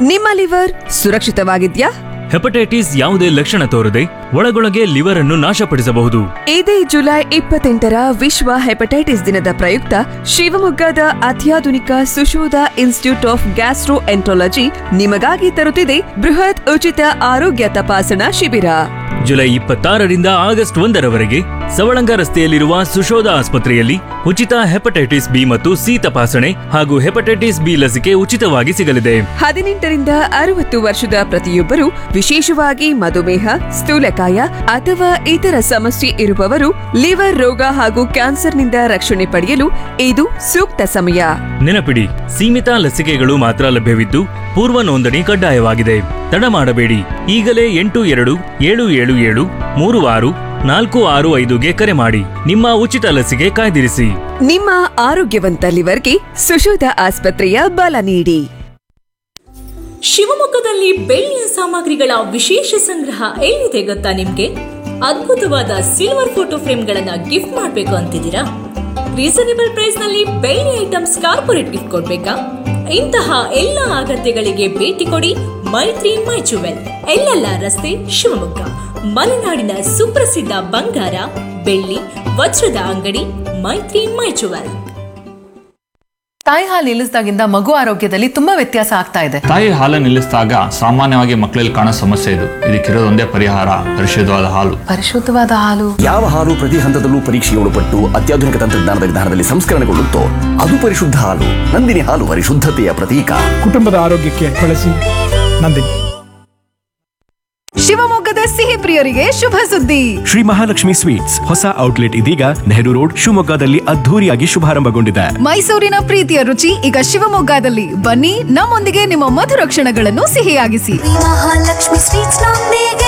ನಿಮ್ಮ liver ಸುರಕ್ಷಿತವಾಗಿದ್ಯಾ hepatitis ಯಾವುದೇ ಲಕ್ಷಣ ತೋರದೆ ಒಳಗೊಳಗೆ ಲಿವರ್ ಅನ್ನು ನಾಶಪಡಿಸಬಹುದು ಇದೇ ಜುಲೈ ಇಪ್ಪತ್ತೆಂಟರ ವಿಶ್ವ ಹೆಪಟೈಟಿಸ್ ದಿನದ ಪ್ರಯುಕ್ತ ಶಿವಮೊಗ್ಗದ ಅತ್ಯಾಧುನಿಕ Sushodha institute of gastroenterology ನಿಮಗಾಗಿ ತರುತ್ತಿದೆ ಬೃಹತ್ ಉಚಿತ ಆರೋಗ್ಯ ತಪಾಸಣಾ ಶಿಬಿರ ಜುಲೈ ಇಪ್ಪತ್ತಾರರಿಂದ ಆಗಸ್ಟ್ ಒಂದರವರೆಗೆ ಸವಳಂಗ ರಸ್ತೆಯಲ್ಲಿರುವ ಸುಶೋಧ ಆಸ್ಪತ್ರೆಯಲ್ಲಿ ಉಚಿತ ಹೆಪಟೈಟಿಸ್ ಬಿ ಮತ್ತು ಸಿ ತಪಾಸಣೆ ಹಾಗೂ ಹೆಪಟೈಟಿಸ್ ಬಿ ಲಸಿಕೆ ಉಚಿತವಾಗಿ ಸಿಗಲಿದೆ ಹದಿನೆಂಟರಿಂದ ಅರವತ್ತು ವರ್ಷದ ಪ್ರತಿಯೊಬ್ಬರು ವಿಶೇಷವಾಗಿ ಮಧುಮೇಹ ಸ್ಥೂಲಕಾಯ ಅಥವಾ ಇತರ ಸಮಸ್ಯೆ ಇರುವವರು ಲಿವರ್ ರೋಗ ಹಾಗೂ ಕ್ಯಾನ್ಸರ್ನಿಂದ ರಕ್ಷಣೆ ಪಡೆಯಲು ಇದು ಸೂಕ್ತ ಸಮಯ ನೆನಪಿಡಿ ಸೀಮಿತ ಲಸಿಕೆಗಳು ಮಾತ್ರ ಲಭ್ಯವಿದ್ದು ಪೂರ್ವ ನೋಂದಣಿ ಕಡ್ಡಾಯವಾಗಿದೆ ತಡ ಮಾಡಬೇಡಿ ಈಗಲೇ ಎಂಟು ಎರಡು ಏಳು ಏಳು ಏಳು ಮೂರು ಆರು ನಾಲ್ಕು ಆರು ಐದುಗೆ ಕರೆ ಮಾಡಿ ನಿಮ್ಮ ಉಚಿತ ಲಸಿಕೆ ಕಾಯ್ದಿರಿಸಿ ನಿಮ್ಮ ಆರೋಗ್ಯವಂತ ಲಿವರ್ಗೆ ಸುಶೋಧ ಆಸ್ಪತ್ರೆಯ ಬಲ ನೀಡಿ ಶಿವಮೊಗ್ಗದಲ್ಲಿ ಬೆಳ್ಳಿಯ ಸಾಮಗ್ರಿಗಳ ವಿಶೇಷ ಸಂಗ್ರಹ ಎಲ್ಲಿದೆ ಗೊತ್ತಾ ನಿಮ್ಗೆ ಅದ್ಭುತವಾದ ಸಿಲ್ವರ್ ಫೋಟೋ ಫ್ರೇಮ್ಗಳನ್ನ ಗಿಫ್ಟ್ ಮಾಡಬೇಕು ಅಂತಿದ್ದೀರಾ ರೀಸನೇಬಲ್ ಪ್ರೈಸ್ ನಲ್ಲಿ ಬೆಳ್ಳಿ ಐಟಮ್ಸ್ ಕಾರ್ಪೊರೇಟ್ ಗಿಫ್ಟ್ ಕೊಡ್ಬೇಕಾ ಇಂತಹ ಎಲ್ಲ ಅಗತ್ಯಗಳಿಗೆ ಭೇಟಿ ಕೊಡಿ ಮೈತ್ರಿ ಮೈ ಜುವೆಲ್ ಎಲ್ಲೆಲ್ಲ ರಸ್ತೆ ಶಿವಮೊಗ್ಗ ಮಲೆನಾಡಿನ ಸುಪ್ರಸಿದ್ಧ ಬಂಗಾರ ಬೆಳ್ಳಿ ವಜ್ರದ ಅಂಗಡಿ ಮೈತ್ರಿ ಮೈ ಜುವೆಲ್ ತಾಯಿ ಹಾಲು ನಿಲ್ಲಿಸಿದಾಗಿಂದ ಮಗು ಆರೋಗ್ಯದಲ್ಲಿ ತುಂಬಾ ವ್ಯತ್ಯಾಸ ಆಗ್ತಾ ಇದೆ ತಾಯಿ ಹಾಲು ನಿಲ್ಲಿಸಿದಾಗ ಸಾಮಾನ್ಯವಾಗಿ ಮಕ್ಕಳಲ್ಲಿ ಕಾಣೋ ಸಮಸ್ಯೆ ಇದು ಇದಕ್ಕಿರೋದೊಂದೇ ಪರಿಹಾರ ಪರಿಶುದ್ಧವಾದ ಹಾಲು ಪರಿಶುದ್ಧವಾದ ಹಾಲು ಯಾವ ಹಾಲು ಪ್ರತಿ ಹಂತದಲ್ಲೂ ಪರೀಕ್ಷೆಗೆ ಒಳಪಟ್ಟು ಅತ್ಯಾಧುನಿಕ ತಂತ್ರಜ್ಞಾನದ ವಿಧಾನದಲ್ಲಿ ಸಂಸ್ಕರಣೆಗೊಳ್ಳುತ್ತೋ ಅದು ಪರಿಶುದ್ಧ ಹಾಲು ನಂದಿನಿ ಹಾಲು ಪರಿಶುದ್ಧತೆಯ ಪ್ರತೀಕ ಕುಟುಂಬದ ಆರೋಗ್ಯಕ್ಕೆ ಬಳಸಿ ನಂದಿನಿ ಶಿವಮೊಗ್ಗದ ಸಿಹಿ ಪ್ರಿಯರಿಗೆ ಶುಭ ಸುದ್ದಿ ಶ್ರೀ ಮಹಾಲಕ್ಷ್ಮಿ ಸ್ವೀಟ್ಸ್ ಹೊಸ ಔಟ್ಲೆಟ್ ಇದೀಗ ನೆಹರು ರೋಡ್ ಶಿವಮೊಗ್ಗದಲ್ಲಿ ಅದ್ಧೂರಿಯಾಗಿ ಶುಭಾರಂಭಗೊಂಡಿದೆ ಮೈಸೂರಿನ ಪ್ರೀತಿಯ ರುಚಿ ಈಗ ಶಿವಮೊಗ್ಗದಲ್ಲಿ ಬನ್ನಿ ನಮ್ಮೊಂದಿಗೆ ನಿಮ್ಮ ಮಧುರ ಕ್ಷಣಗಳನ್ನು ಸಿಹಿಯಾಗಿಸಿ ಮಹಾಲಕ್ಷ್ಮಿ ಸ್ವೀಟ್ಸ್ ನೊಂದಿಗೆ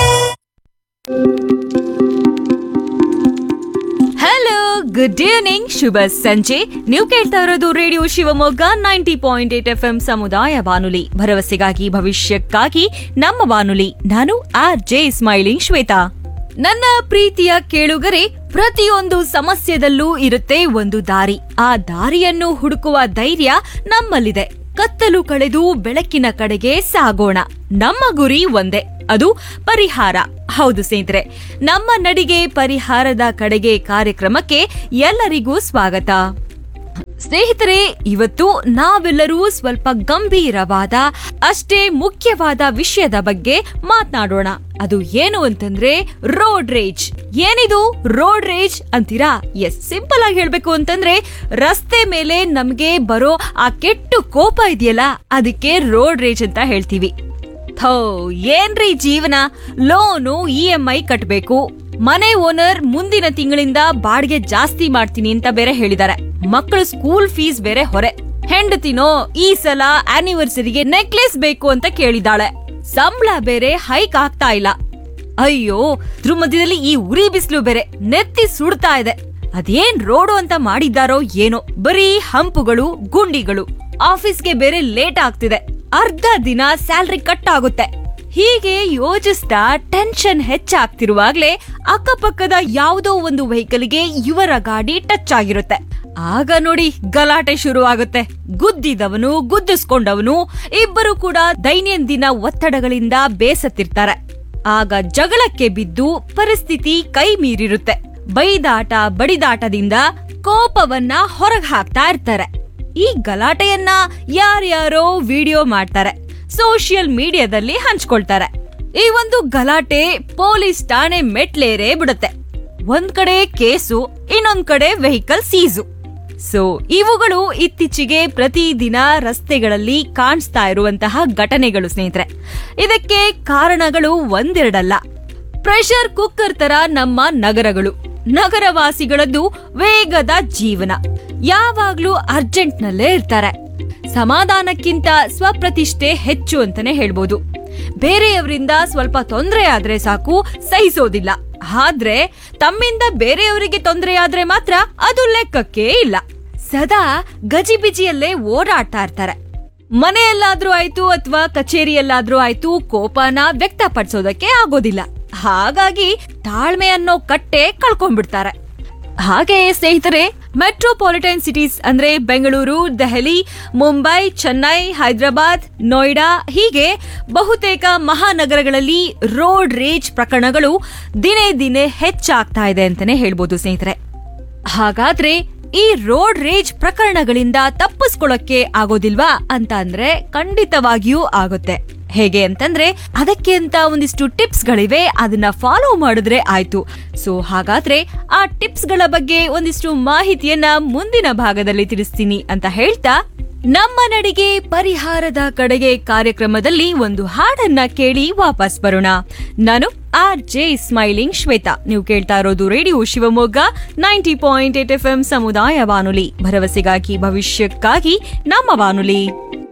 ಹಲೋ ಗುಡ್ ಈವ್ನಿಂಗ್ ಶುಭ ಸಂಜೆ ನೀವು ಕೇಳ್ತಾ ಇರೋದು radio Shivamogga ninety point eight F M ಸಮುದಾಯ ಬಾನುಲಿ ಭರವಸೆಗಾಗಿ ಭವಿಷ್ಯಕ್ಕಾಗಿ ನಮ್ಮ ಬಾನುಲಿ ನಾನು ಆರ್ ಜೆ ಸ್ಮೈಲಿಂಗ್ ಶ್ವೇತಾ ನನ್ನ ಪ್ರೀತಿಯ ಕೇಳುಗರೆ ಪ್ರತಿಯೊಂದು ಸಮಸ್ಯೆದಲ್ಲೂ ಇರುತ್ತೆ ಒಂದು ದಾರಿ ಆ ದಾರಿಯನ್ನು ಹುಡುಕುವ ಧೈರ್ಯ ನಮ್ಮಲ್ಲಿದೆ ಕತ್ತಲು ಕಳೆದು ಬೆಳಕಿನ ಕಡೆಗೆ ಸಾಗೋಣ ನಮ್ಮ ಗುರಿ ಒಂದೇ ಅದು ಪರಿಹಾರ ಹೌದು ಸ್ನೇಹಿತರೆ ನಮ್ಮ ನಡಿಗೆ ಪರಿಹಾರದ ಕಡೆಗೆ ಕಾರ್ಯಕ್ರಮಕ್ಕೆ ಎಲ್ಲರಿಗೂ ಸ್ವಾಗತ ಸ್ನೇಹಿತರೆ ಇವತ್ತು ನಾವೆಲ್ಲರೂ ಸ್ವಲ್ಪ ಗಂಭೀರವಾದ ಅಷ್ಟೇ ಮುಖ್ಯವಾದ ವಿಷಯದ ಬಗ್ಗೆ ಮಾತನಾಡೋಣ ಅದು ಏನು ಅಂತಂದ್ರೆ ರೋಡ್ ರೇಜ್ ಏನಿದು ರೋಡ್ ರೇಜ್ ಅಂತೀರಾ ಎಸ್ ಸಿಂಪಲ್ ಆಗಿ ಹೇಳ್ಬೇಕು ಅಂತಂದ್ರೆ ರಸ್ತೆ ಮೇಲೆ ನಮ್ಗೆ ಬರೋ ಆ ಕೆಟ್ಟು ಕೋಪ ಇದೆಯಲ್ಲ ಅದಕ್ಕೆ ರೋಡ್ ರೇಜ್ ಅಂತ ಹೇಳ್ತೀವಿ ಥೋ ಏನ್ರಿ ಜೀವನ ಲೋನು ಇ ಎಂ ಐ ಕಟ್ಬೇಕು ಮನೆ ಓನರ್ ಮುಂದಿನ ತಿಂಗಳಿಂದ ಬಾಡಿಗೆ ಜಾಸ್ತಿ ಮಾಡ್ತೀನಿ ಅಂತ ಬೇರೆ ಹೇಳಿದ್ದಾರೆ ಮಕ್ಕಳು ಸ್ಕೂಲ್ ಫೀಸ್ ಬೇರೆ ಹೊರೆ ಹೆಂಡತಿನೋ ಈ ಸಲ ಆನಿವರ್ಸರಿಗೆ ನೆಕ್ಲೆಸ್ ಬೇಕು ಅಂತ ಕೇಳಿದಾಳೆ ಸಂಬಳ ಬೇರೆ ಹೈಕ್ ಆಗ್ತಾ ಇಲ್ಲ ಅಯ್ಯೋ ಇದ್ರ ಮಧ್ಯದಲ್ಲಿ ಈ ಉರಿ ಬಿಸಿಲು ಬೇರೆ ನೆತ್ತಿ ಸುಡ್ತಾ ಇದೆ ಅದೇನ್ ರೋಡು ಅಂತ ಮಾಡಿದ್ದಾರೋ ಏನೋ ಬರೀ ಹಂಪುಗಳು ಗುಂಡಿಗಳು ಆಫೀಸ್ಗೆ ಬೇರೆ ಲೇಟ್ ಆಗ್ತಿದೆ ಅರ್ಧ ದಿನ ಸ್ಯಾಲ್ರಿ ಕಟ್ ಆಗುತ್ತೆ ಹೀಗೆ ಯೋಚಿಸ್ತಾ ಟೆನ್ಷನ್ ಹೆಚ್ಚಾಗ್ತಿರುವಾಗ್ಲೇ ಅಕ್ಕಪಕ್ಕದ ಯಾವುದೋ ಒಂದು ವೆಹಿಕಲ್ಗೆ ಇವರ ಗಾಡಿ ಟಚ್ ಆಗಿರುತ್ತೆ ಆಗ ನೋಡಿ ಗಲಾಟೆ ಶುರು ಆಗುತ್ತೆ ಗುದ್ದಿದವನು ಗುದ್ದಿಸ್ಕೊಂಡವನು ಇಬ್ಬರು ಕೂಡ ದೈನಂದಿನ ಒತ್ತಡಗಳಿಂದ ಬೇಸತ್ತಿರ್ತಾರೆ ಆಗ ಜಗಳಕ್ಕೆ ಬಿದ್ದು ಪರಿಸ್ಥಿತಿ ಕೈ ಮೀರಿರುತ್ತೆ ಬೈದಾಟ ಬಡಿದಾಟದಿಂದ ಕೋಪವನ್ನ ಹೊರಗ್ ಹಾಕ್ತಾ ಇರ್ತಾರೆ ಈ ಗಲಾಟೆಯನ್ನ ಯಾರ್ಯಾರೋ ವಿಡಿಯೋ ಮಾಡ್ತಾರೆ ಸೋಷಿಯಲ್ ಮೀಡಿಯಾದಲ್ಲಿ ಹಂಚ್ಕೊಳ್ತಾರೆ ಈ ಒಂದು ಗಲಾಟೆ ಪೊಲೀಸ್ ಠಾಣೆ ಮೆಟ್ಲೇರೇ ಬಿಡುತ್ತೆ ಒಂದ್ ಕಡೆ ಕೇಸು ಇನ್ನೊಂದ್ ಕಡೆ ವೆಹಿಕಲ್ ಸೀಸು ಸೊ ಇವುಗಳು ಇತ್ತೀಚೆಗೆ ಪ್ರತಿದಿನ ರಸ್ತೆಗಳಲ್ಲಿ ಕಾಣಿಸ್ತಾ ಇರುವಂತಹ ಘಟನೆಗಳು ಸ್ನೇಹಿತರೆ ಇದಕ್ಕೆ ಕಾರಣಗಳು ಒಂದೆರಡಲ್ಲ ಪ್ರೆಷರ್ ಕುಕ್ಕರ್ ತರ ನಮ್ಮ ನಗರಗಳು ನಗರವಾಸಿಗಳದ್ದು ವೇಗದ ಜೀವನ ಯಾವಾಗ್ಲೂ ಅರ್ಜೆಂಟ್ ನಲ್ಲೇ ಇರ್ತಾರೆ ಸಮಾಧಾನಕ್ಕಿಂತ ಸ್ವಪ್ರತಿಷ್ಠೆ ಹೆಚ್ಚು ಅಂತಾನೆ ಹೇಳ್ಬೋದು ಬೇರೆಯವರಿಂದ ಸ್ವಲ್ಪ ತೊಂದರೆ ಆದ್ರೆ ಸಾಕು ಸಹಿಸೋದಿಲ್ಲ ಆದ್ರೆ ತಮ್ಮಿಂದ ಬೇರೆಯವರಿಗೆ ತೊಂದರೆ ಆದ್ರೆ ಮಾತ್ರ ಅದು ಲೆಕ್ಕಕ್ಕೆ ಇಲ್ಲ ಸದಾ ಗಜಿಬಿಜಿಯಲ್ಲೇ ಓಡಾಡ್ತಾ ಇರ್ತಾರೆ ಮನೆಯಲ್ಲಾದ್ರೂ ಆಯ್ತು ಅಥವಾ ಕಚೇರಿಯಲ್ಲಾದ್ರೂ ಆಯ್ತು ಕೋಪನ ವ್ಯಕ್ತಪಡಿಸೋದಕ್ಕೆ ಆಗೋದಿಲ್ಲ ಹಾಗಾಗಿ ತಾಳ್ಮೆ ಅನ್ನೋ ಕಟ್ಟೆ ಕಳ್ಕೊಂಡ್ಬಿಡ್ತಾರೆ ಹಾಗೆ ಸ್ನೇಹಿತರೆ ಮೆಟ್ರೋಪಾಲಿಟನ್ ಸಿಟೀಸ್ ಅಂದ್ರೆ ಬೆಂಗಳೂರು ದೆಹಲಿ ಮುಂಬೈ ಚೆನ್ನೈ ಹೈದರಾಬಾದ್ ನೋಯ್ಡಾ ಹೀಗೆ ಬಹುತೇಕ ಮಹಾನಗರಗಳಲ್ಲಿ ರೋಡ್ ರೇಜ್ ಪ್ರಕರಣಗಳು ದಿನೇ ದಿನೇ ಹೆಚ್ಚಾಗ್ತಾ ಇದೆ ಅಂತಾನೆ ಹೇಳ್ಬೋದು ಸ್ನೇಹಿತರೆ ಹಾಗಾದ್ರೆ ಈ ರೋಡ್ ರೇಜ್ ಪ್ರಕರಣಗಳಿಂದ ತಪ್ಪಿಸ್ಕೊಳ್ಳಕ್ಕೆ ಆಗೋದಿಲ್ವಾ ಅಂತ ಅಂದ್ರೆ ಖಂಡಿತವಾಗಿಯೂ ಆಗುತ್ತೆ ಹೇಗೆ ಅಂತಂದ್ರೆ ಅದಕ್ಕೆ ಅಂತ ಒಂದಿಷ್ಟು ಟಿಪ್ಸ್ ಗಳಿವೆ ಅದನ್ನ ಫಾಲೋ ಮಾಡಿದ್ರೆ ಆಯ್ತು ಸೊ ಹಾಗಾದ್ರೆ ಆ ಟಿಪ್ಸ್ ಗಳ ಬಗ್ಗೆ ಒಂದಿಷ್ಟು ಮಾಹಿತಿಯನ್ನ ಮುಂದಿನ ಭಾಗದಲ್ಲಿ ತಿಳಿಸ್ತೀನಿ ಅಂತ ಹೇಳ್ತಾ ನಮ್ಮ ನಡಿಗೆ ಪರಿಹಾರದ ಕಡೆಗೆ ಕಾರ್ಯಕ್ರಮದಲ್ಲಿ ಒಂದು ಹಾಡನ್ನ ಕೇಳಿ ವಾಪಸ್ ಬರೋಣ ನಾನು ಆರ್ ಜೆ ಸ್ಮೈಲಿಂಗ್ ಶ್ವೇತಾ ನೀವು ಕೇಳ್ತಾ ಇರೋದು radio Shivamogga ninety point eight F M ಸಮುದಾಯ ಬಾನುಲಿ ಭರವಸೆಗಾಗಿ ಭವಿಷ್ಯಕ್ಕಾಗಿ ನಮ್ಮ ಬಾನುಲಿ